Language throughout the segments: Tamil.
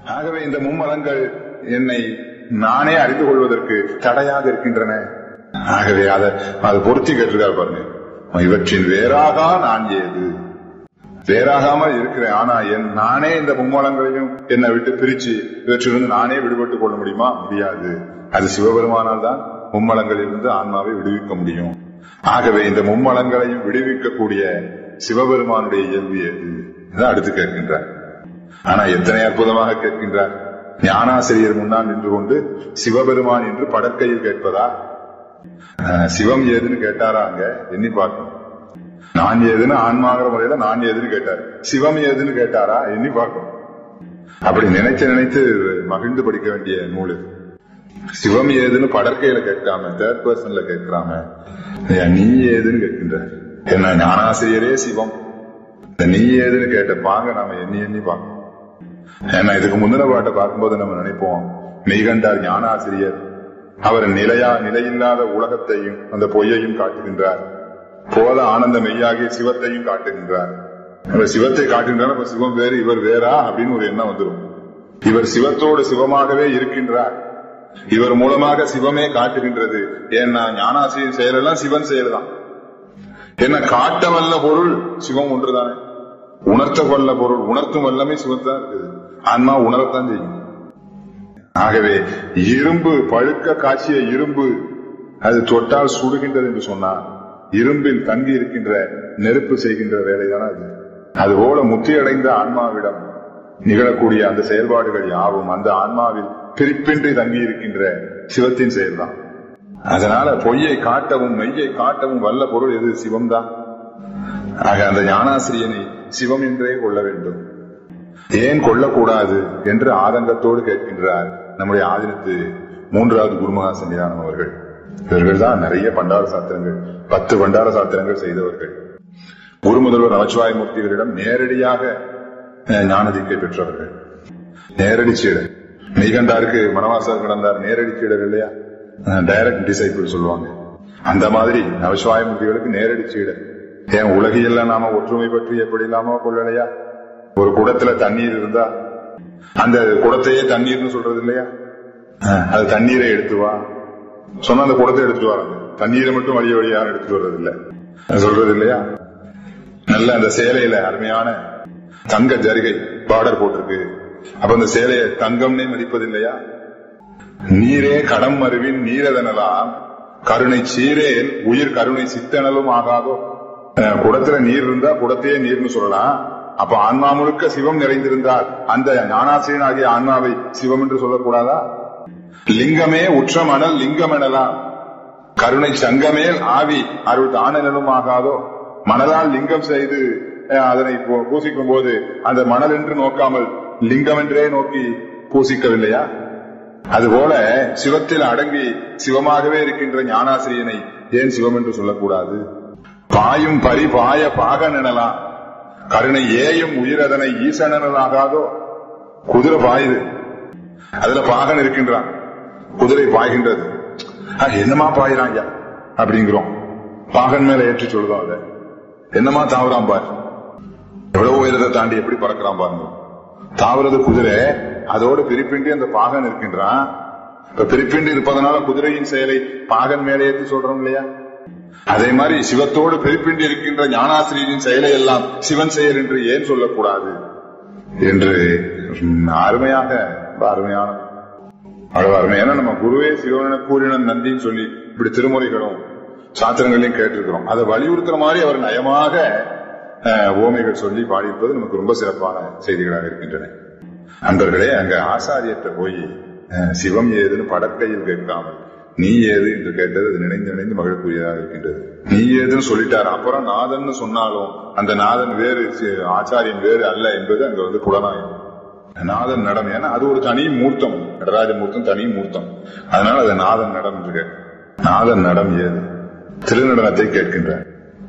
ஆகவே இந்த மும்மலங்கள் என்னை நானே அறிந்து கொள்வதற்கு தடையாக இருக்கின்றன ஆகவே அதை அதை பொருத்தி கேட்டிருக்காரு பாருங்க இவற்றின் வேறாக நான் ஏது வேறாகாமல் இருக்கிறேன் ஆனா என் நானே இந்த மும்மலங்களையும் என்னை விட்டு பிரிச்சு இவற்றிலிருந்து நானே விடுபட்டுக் கொள்ள முடியுமா முடியாது அது சிவபெருமானால் தான் மும்மலங்களிலிருந்து ஆன்மாவை விடுவிக்க முடியும் ஆகவே இந்த மும்மலங்களையும் விடுவிக்கக்கூடிய சிவபெருமானுடைய இயல்பு எது இதான் அடுத்து கேட்கின்றார் ஆனா எத்தனை அற்புதமாக கேட்கின்றார் ஞானாசிரியர் முன்னால் நின்று கொண்டு சிவபெருமான் என்று படற்கையில் கேட்பதா அஹ், சிவம் ஏதுன்னு கேட்டாரா அங்க எண்ணி பார்க்கணும் நான் ஏதுன்னு ஆன்மாங்கிற முறையில நான் ஏதுன்னு கேட்டார் சிவம் ஏதுன்னு கேட்டாரா எண்ணி பார்க்கணும் அப்படி நினைச்சு நினைத்து மகிழ்ந்து படிக்க வேண்டிய நூல் இது சிவம் ஏதுன்னு படற்கையில கேட்காம தேர்ட் பர்சன்ல கேட்கிறாம ஏன் நீ ஏதுன்னு கேட்கின்ற என்ன ஞானாசிரியரே சிவம் இந்த நீ ஏதுன்னு கேட்ட பாங்க நாம எண்ணி எண்ணி பார்க்கணும் ஏன்னா இதுக்கு முந்தின பாட்டை பார்க்கும்போது நம்ம நினைப்போம் மெய்கண்டார் ஞானாசிரியர் அவர் நிலையா நிலையில்லாத உலகத்தையும் அந்த பொய்யையும் காட்டுகின்றார் போத ஆனந்த மெய்யாகிய சிவத்தையும் காட்டுகின்றார் அவர் சிவத்தை காட்டுகின்றார் அப்ப சிவம் வேறு இவர் வேறா அப்படின்னு ஒரு எண்ணம் வந்துடும் இவர் சிவத்தோடு சிவமாகவே இருக்கின்றார் இவர் மூலமாக சிவமே காட்டுகின்றது ஏன்னா ஞானாசிரியர் செயலெல்லாம் சிவன் செயல்தான் என்ன காட்ட வல்ல பொருள் சிவம் ஒன்றுதானே உணர்த்த வல்ல பொருள் உணர்த்தும் வல்லமே சிவத்தான் இருக்குது ஆன்மா உணரத்தான் செய்யும் ஆகவே இரும்பு பழுக்க காய்ச்சிய இரும்பு அது தொட்டால் சுடுகின்றது என்று சொன்னார் இரும்பில் தங்கி இருக்கின்ற நெருப்பு செய்கின்ற வேலைதானே அது அதுபோல முத்தியடைந்த ஆன்மாவிடம் நிகழக்கூடிய அந்த செயல்பாடுகள் யாவும் அந்த ஆன்மாவில் பிரிப்பின்றி தங்கி இருக்கின்ற சிவத்தின் செயல்தான் அதனால பொய்யை காட்டவும் மெய்யை காட்டவும் வல்ல பொருள் எது சிவம்தான் ஆக அந்த ஞானாசிரியனை சிவம் என்றே கொள்ள வேண்டும் ஏன் கொள்ளக்கூடாது என்று ஆதங்கத்தோடு கேட்கின்றார் நம்முடைய ஆதினத்து மூன்றாவது குருமகா சன்னிதானம் அவர்கள் இவர்கள் தான் நிறைய பண்டார சாத்திரங்கள் பத்து பண்டார சாத்திரங்கள் செய்தவர்கள் குரு முதல்வர் நமச்சிவாய மூர்த்திகளிடம் நேரடியாக அஹ், ஞானதீக்கை பெற்றவர்கள் நேரடி சீடர் மெய்கண்டாருக்கு மனவாசர் கிடந்தார் நேரடி சீடர் இல்லையா டைரக்ட் டிசைபிள் சொல்லுவாங்க அந்த மாதிரி நவசிவாய மூர்த்திகளுக்கு நேரடி சீடர் ஏன் உலகியெல்லாம் நாம ஒற்றுமை பற்றி எப்படி இல்லாம கொள்ளலையா ஒரு குடத்துல தண்ணீர் இருந்தா அந்த குடத்தையே தண்ணீர்னு சொல்றது இல்லையா அஹ், அது தண்ணீரை எடுத்து வா சொன்னா அந்த குடத்தை எடுத்துட்டு வராங்க தண்ணீரை மட்டும் வழிய வழி யாரும் எடுத்துட்டு வர்றது இல்ல அது சொல்றது இல்லையா நல்ல அந்த சேலையில அருமையான தங்க ஜரிகை பார்டர் போட்டிருக்கு அப்ப அந்த சேலையை தங்கம்னே மதிப்பது இல்லையா நீரே கடம் மருவின் நீரதனலாம் கருணை சீரேல் உயிர் கருணை சித்தனலும் ஆகாதோ அஹ், குடத்துல நீர் இருந்தா குடத்தையே நீர்னு சொல்லலாம் அப்ப ஆன்மா முழுக்க சிவம் நிறைந்திருந்தால் அந்த ஞானாசிரியன் ஆகிய ஆன்மாவை சிவம் என்று சொல்லக்கூடாதா லிங்கமே உற்ற மணல் லிங்கம் எனலாம் கருணை சங்கமேல் ஆவி அருள் தானலும் ஆகாதோ மணலால் லிங்கம் செய்து அஹ், அதனை பூ- பூசிக்கும் போது அந்த மணல் என்று நோக்காமல் லிங்கம் என்றே நோக்கி பூசிக்கவில்லையா அதுபோல சிவத்தில் அடங்கி சிவமாகவே இருக்கின்ற ஞானாசிரியனை ஏன் சிவம் என்று சொல்லக்கூடாது பாயும் பரி பாய பாகன் எனலாம் கருணை ஏயும் உயிரதனை ஈசனலாகாதோ குதிரை பாயுது அதுல பாகன் இருக்கின்றான் குதிரை பாய்கின்றது அஹ், என்னமா பாயிறான் ஐயா அப்படிங்கிறோம் பாகன் மேல ஏற்றி சொல்லுதோம் அதை என்னமா தாவறான் பார் எவ்வளவு உயரத்தை தாண்டி எப்படி பறக்கிறான் பாருங்க தாவறது குதிரை அதோடு பிரிப்பின்றி அந்த பாகன் இருக்கின்றான் இப்ப பிரிப்பின்றி இருப்பதனால குதிரையின் செயலை பாகன் மேலே ஏற்றி சொல்றோம் இல்லையா அதே மாதிரி சிவத்தோடு பிரிப்பின்றி இருக்கின்ற ஞானாசிரியரின் செயலை எல்லாம் சிவன் செயல் என்று ஏன் சொல்லக்கூடாது என்று ம், அருமையாக ரொம்ப அருமையான அவ்வளவு அருமை ஏன்னா நம்ம குருவே சிவன கூறினன் நந்தின்னு சொல்லி இப்படி திருமுறைகளும் சாத்திரங்களையும் கேட்டிருக்கிறோம் அதை வலியுறுத்துற மாதிரி அவர் நயமாக அஹ், ஓமைகள் சொல்லி பாடியிருப்பது நமக்கு ரொம்ப சிறப்பான செய்திகளாக இருக்கின்றன அன்பர்களே அங்க ஆசாரியற்ற போய் அஹ், சிவம் ஏதுன்னு படற்கையில் கேட்காமல் நீ ஏது என்று கேட்டது அது நினைந்து நினைந்து மகிழக்கூடியதாக இருக்கின்றது நீ ஏதுன்னு சொல்லிட்டார் அப்புறம் நாதன்னு சொன்னாலும் அந்த நாதன் வேறு சி- ஆச்சாரியன் வேறு அல்ல என்பது அங்க வந்து புலனாயும் நாதன் நடம் ஏன்னா அது ஒரு தனி மூர்த்தம் நடராஜ மூர்த்தம் தனி மூர்த்தம் அதனால அது நாதன் நடம் என்று கேட்கும் நாதன் நடம் ஏது திருநடனத்தை கேட்கின்றார்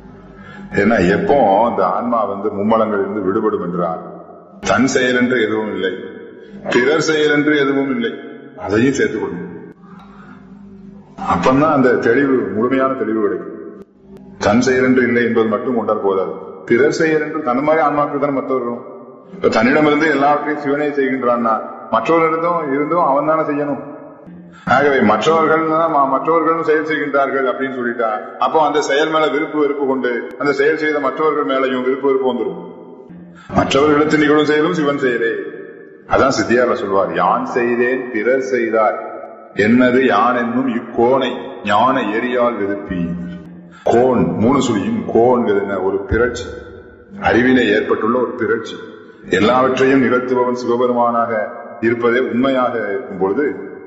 ஏன்னா எப்போ அந்த ஆன்மா வந்து மும்மலங்களில் இருந்து விடுபடும் என்றால் தன் செயல் என்று எதுவும் இல்லை பிறர் செயல் என்று எதுவும் இல்லை அதையும் சேர்த்துக் கொள்ளும் அப்பந்தான் அந்த தெளிவு முழுமையான தெளிவு கிடைக்கும் தன் செயல் என்று இல்லை என்பது மட்டும் கொண்டால் போதாது பிறர் செயல் என்று தன் மாதிரி ஆன்மாக்கள் தான் மற்றவர்களும் இப்ப தன்னிடமிருந்து எல்லாவற்றையும் சிவனே செய்கின்றான்னா மற்றவர்களிடம் இருந்தும் அவன் தானே செய்யணும் ஆகவே மற்றவர்கள் தான் ம- மற்றவர்களும் செயல் செய்கின்றார்கள் அப்படின்னு சொல்லிட்டா அப்போ அந்த செயல் மேல விருப்பு வெறுப்பு கொண்டு அந்த செயல் செய்த மற்றவர்கள் மேலையும் விருப்பு வெறுப்பு வந்துடும் மற்றவர்களுக்கு நிகழும் செயலும் சிவன் செயலே அதான் சித்தியார்ல சொல்வார் யான் செய்தேன் பிறர் செய்தார் என்னது யான் என்னும் இக்கோனை ஞான எரியால் விருப்பி கோன் மூணு சுழியும் கோன்கிறது என்ன ஒரு பிறழ்ச்சி அறிவிலே ஏற்பட்டுள்ள ஒரு பிறழ்ச்சி எல்லாவற்றையும் நிகழ்த்துபவன் சிவபெருமானாக இருப்பதே உண்மையாக இருக்கும் பொழுது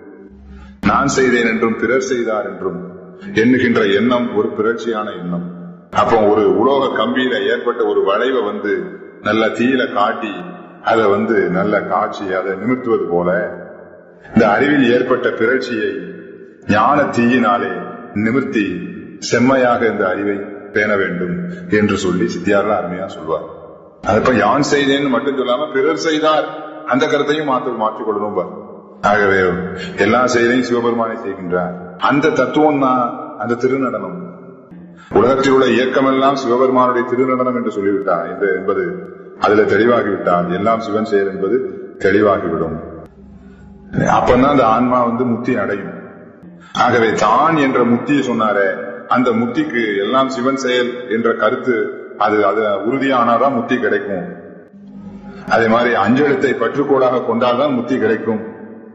நான் செய்தேன் என்றும் பிறர் செய்தார் என்றும் எண்ணுகின்ற எண்ணம் ஒரு பிறழ்ச்சியான எண்ணம் அப்போ ஒரு உலோக கம்பியில ஏற்பட்ட ஒரு வளைவை வந்து நல்ல தீயில காட்டி அதை வந்து நல்ல காட்சி அதை நிமிர்த்துவது போல இந்த அறிவில் ஏற்பட்ட பிறழ்ச்சியை ஞான தீயினாலே நிமிர்த்தி செம்மையாக இந்த அறிவை பேண வேண்டும் என்று சொல்லி சித்தியார்ல அருமையா சொல்வார் அதப்ப யான் செய்தேன்னு மட்டும் சொல்லாம பிறர் செய்தார் அந்த கருத்தையும் மாற்று மாற்றிக் கொள்ளணும் பார். ஆகவே எல்லா செயலையும் சிவபெருமானை செய்கின்றார் அந்த தத்துவம் தான் அந்த திருநடனம் உலகத்தில் உள்ள இயக்கமெல்லாம் சிவபெருமானுடைய திருநடனம் என்று சொல்லிவிட்டார் என்று என்பது அதுல தெளிவாகிவிட்டால் எல்லாம் சிவன் செயல் என்பது தெளிவாகிவிடும் அப்பதான் அந்த ஆன்மா வந்து முத்தி அடையும் ஆகவே தான் என்ற முத்தியை சொன்னாரே அந்த முத்திக்கு எல்லாம் சிவன் செயல் என்ற கருத்து அது அது உறுதியானாதான் முத்தி கிடைக்கும் அதே மாதிரி அஞ்செழுத்தை பற்றுக்கோடாக கொண்டால்தான் முத்தி கிடைக்கும்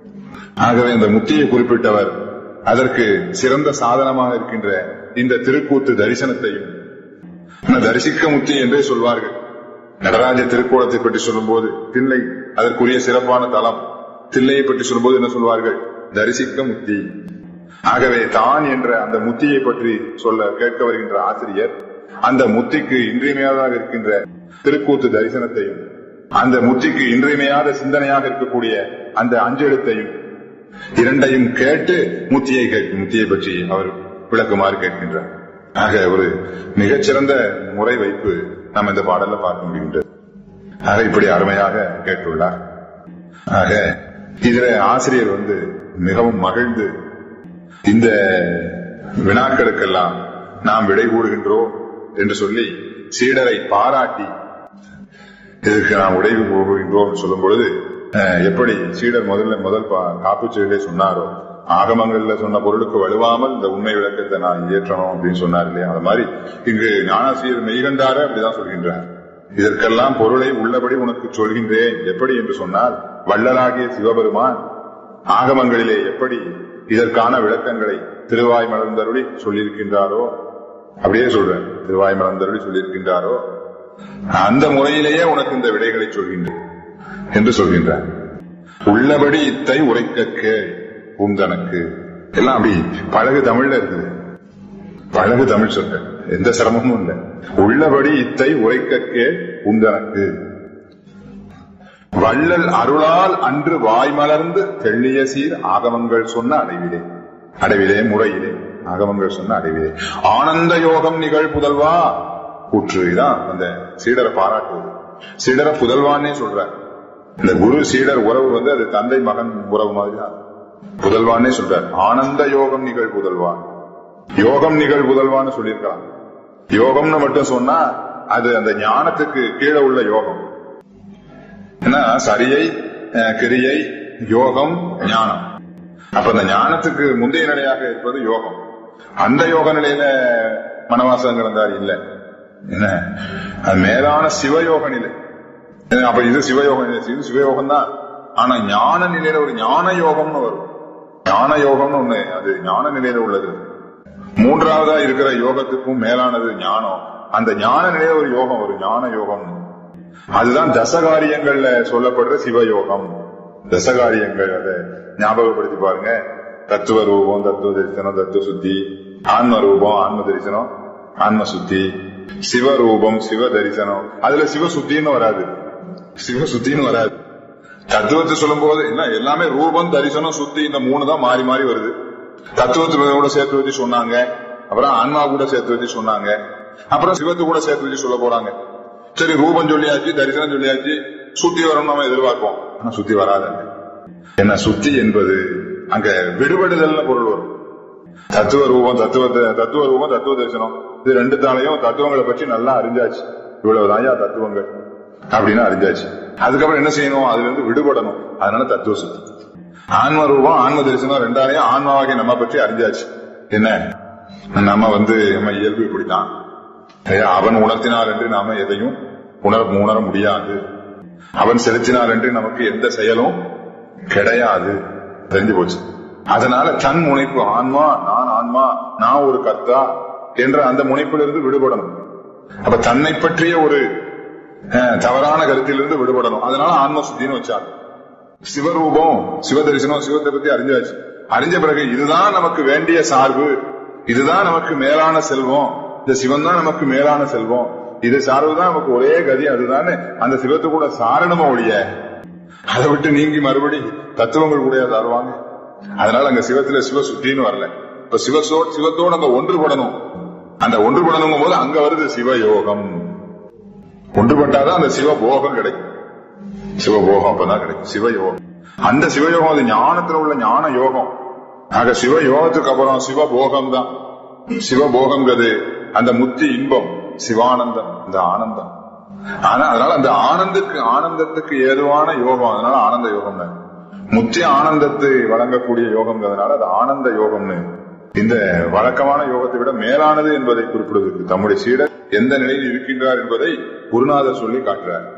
ஆகவே இந்த முத்தியை குறிப்பிட்டவர் அதற்கு சிறந்த சாதனமாக இருக்கின்ற இந்த திருக்கூத்து தரிசனத்தையும் ஆனா, தரிசிக்க முத்தி என்றே சொல்வார்கள் நடராஜ திருக்கோலத்தை பற்றி சொல்லும்போது தில்லை அதற்குரிய சிறப்பான தலம் தில்லையை பற்றி சொல்லும்போது என்ன சொல்வார்கள் தரிசிக்க முத்தி ஆகவே தான் என்ற அந்த முத்தியை பற்றி சொல்ல கேட்க வருகின்ற ஆசிரியர் அந்த முத்திக்கு இன்றியமையாதாக இருக்கின்ற திருக்கூத்து தரிசனத்தையும் அந்த முத்திக்கு இன்றியமையாத சிந்தனையாக இருக்கக்கூடிய அந்த அஞ்செழுத்தையும் இரண்டையும் கேட்டு முத்தியை கேட்கும் முத்தியை பற்றி அவர் விளக்குமாறு கேட்கின்றார் ஆக ஒரு மிகச்சிறந்த முறை வைப்பு நாம் இந்த பாடல்ல பார்க்க முடிகின்றது ஆக இப்படி அருமையாக கேட்டுள்ளார் ஆக இதுல ஆசிரியர் வந்து மிகவும் மகிழ்ந்து இந்த வினாக்களுக்கெல்லாம் நாம் விடை கூறுகின்றோம் என்று சொல்லி சீடரை பாராட்டி இதற்கு நாம் உடைவு போகின்றோம் என்று சொல்லும் பொழுது அஹ், எப்படி சீடர் முதல்ல முதல் பா- காப்புச் செயலே சொன்னாரோ ஆகமங்கள்ல சொன்ன பொருளுக்கு வலுவாமல் இந்த உண்மை விளக்கத்தை நான் இயற்றணும் அப்படின்னு சொன்னார் இல்லையா அது மாதிரி இங்கு ஞானாசிரியர் மெய்கண்டார அப்படிதான் சொல்கின்றார் இதற்கெல்லாம் பொருளை உள்ளபடி உனக்கு சொல்கின்றேன் எப்படி என்று சொன்னால் வள்ளலாகிய சிவபெருமான் ஆகமங்களிலே எப்படி இதற்கான விளக்கங்களை திருவாய் மலர்ந்தருளி சொல்லியிருக்கின்றாரோ அப்படியே சொல்றேன் திருவாய் மலர்ந்தருளி சொல்லியிருக்கின்றாரோ அந்த முறையிலேயே உனக்கு இந்த விடைகளை சொல்கின்றேன் என்று சொல்கின்றார் உள்ளபடி இத்தை உரைக்க கேள் உந்தனக்கு எல்லாம் அப்படி பழகு தமிழ்ல இருக்குது பழகு தமிழ் சொல்ற எந்த சிரமமும் இல்லை உள்ளபடி இத்தை உரைக்க கேள் உந்தனக்கு வள்ளல் அருளால் அன்று வாய் மலர்ந்து தெள்ளிய சீர் ஆகமங்கள் சொன்ன அடைவிலே அடைவிலே முறையிலே ஆகமங்கள் சொன்ன அடைவிலே ஆனந்த யோகம் நிகழ் புதல்வா கூற்று இதான் அந்த சீடரை பாராட்டுவது சீடரை புதல்வான்னே சொல்றார் இந்த குரு சீடர் உறவு வந்து அது தந்தை மகன் உறவு மாதிரி தான் புதல்வான்னே சொல்றார் ஆனந்த யோகம் நிகழ் புதல்வான் யோகம் நிகழ் புதல்வான்னு சொல்லியிருக்காங்க யோகம்னு மட்டும் சொன்னா அது அந்த ஞானத்துக்கு கீழே உள்ள யோகம் ஏன்னா சரியை அஹ், கிரியை யோகம் ஞானம் அப்ப அந்த ஞானத்துக்கு முந்தைய நிலையாக இருப்பது யோகம் அந்த யோக நிலையில மனவாசம் கிடந்தார் இல்ல என்ன அது மேலான சிவயோக நிலை அஹ், அப்ப இது சிவயோக நிலை இது சிவயோகம் தான் ஆனா ஞான நிலையில ஒரு ஞான யோகம்னு வரும் ஞான யோகம்னு ஒண்ணு அது ஞான நிலையில உள்ளது மூன்றாவதா இருக்கிற யோகத்துக்கும் மேலானது ஞானம் அந்த ஞான நிலையில ஒரு யோகம் ஒரு ஞான யோகம் அதுதான் தசகாரியங்கள்ல சொல்லப்படுற சிவயோகம் தசகாரியங்கள் அதை ஞாபகப்படுத்தி பாருங்க தத்துவ ரூபம் தத்துவ தரிசனம் தத்துவ சுத்தி ஆன்ம ரூபம் ஆன்ம தரிசனம் ஆன்ம சுத்தி சிவரூபம் சிவ தரிசனம் அதுல சிவ சுத்தின்னு வராது சிவ சுத்தின்னு வராது தத்துவத்தை சொல்லும் போது என்ன எல்லாமே ரூபம் தரிசனம் சுத்தி இந்த மூணு தான் மாறி மாறி வருது தத்துவத்தை கூட சேர்த்து வச்சு சொன்னாங்க அப்புறம் ஆன்மா கூட சேர்த்து வச்சு சொன்னாங்க அப்புறம் சிவத்து கூட சேர்த்து வச்சு சொல்ல போறாங்க சரி ரூபம் சொல்லியாச்சு தரிசனம் சொல்லியாச்சு சுத்தி வரணும் நம்ம எதிர்பார்ப்போம் ஆனா சுத்தி வராதுங்க என்ன சுத்தி என்பது அங்க விடுபடுதல்னு பொருள் வரும் தத்துவ ரூபம் தத்துவ தத்துவ ரூபம் தத்துவ தரிசனம் இது ரெண்டு தாளையும் தத்துவங்களை பற்றி நல்லா அறிஞ்சாச்சு இவ்வளவுதான் தத்துவங்கள் அப்படின்னு அறிஞ்சாச்சு அதுக்கப்புறம் என்ன செய்யணும் அதுல இருந்து விடுபடணும் அதனால தத்துவ சுத்தி ஆன்ம ரூபம் ஆன்ம தரிசனம் ரெண்டாலையும் ஆன்மாவாகிய நம்ம பற்றி அறிஞ்சாச்சு என்ன நம்ம வந்து நம்ம இயல்பு இப்படித்தான் ஐயா, அவன் உணர்த்தினார் என்று நாம எதையும் உணர உணர முடியாது அவன் செலுத்தினார் என்று நமக்கு எந்த செயலும் கிடையாது தெரிஞ்சு போச்சு அதனால தன் முனைப்பு ஆன்மா நான் ஆன்மா நான் ஒரு கர்த்தா என்ற அந்த முனைப்பிலிருந்து விடுபடணும் அப்ப தன்னை பற்றிய ஒரு அஹ், தவறான கருத்திலிருந்து விடுபடணும் அதனால ஆன்ம சுத்தின்னு வச்சாங்க சிவரூபம் சிவதரிசனம் சிவத்தை பத்தி அறிஞ்சாச்சு அறிஞ்ச பிறகு இதுதான் நமக்கு வேண்டிய சார்பு இதுதான் நமக்கு மேலான செல்வம் இந்த சிவன் தான் நமக்கு மேலான செல்வம் இது சார்புதான் நமக்கு ஒரே கதி அதுதானே அந்த சிவத்தை கூட சாரணமா ஒழிய அதை விட்டு நீங்கி மறுபடி தத்துவங்கள் கூட தருவாங்க அதனால அங்க சிவத்துல சிவ சுத்தின்னு வரல இப்ப சிவசோ சிவத்தோடு அங்க ஒன்றுபடணும் அந்த ஒன்றுபடணுங்கும் போது அங்க வருது சிவயோகம் ஒன்றுபட்டாதான் அந்த சிவபோகம் கிடைக்கும் சிவபோகம் அப்பதான் கிடைக்கும் சிவயோகம் அந்த சிவயோகம் அது ஞானத்துல உள்ள ஞான யோகம் ஆக சிவயோகத்துக்கு அப்புறம் சிவபோகம் தான் சிவபோகம்ங்கிறது அந்த முத்தி இன்பம் சிவானந்தம் இந்த ஆனந்தம் ஆனா அதனால அந்த ஆனந்துக்கு ஆனந்தத்துக்கு ஏதுவான யோகம் அதனால ஆனந்த யோகம் முத்தி ஆனந்தத்தை வழங்கக்கூடிய யோகம்ங்கிறதுனால அது ஆனந்த யோகம்னு இந்த வழக்கமான யோகத்தை விட மேலானது என்பதை குறிப்பிடுவதற்கு தம்முடைய சீடர் எந்த நிலையில் இருக்கின்றார் என்பதை குருநாதர் சொல்லி காட்டுறார்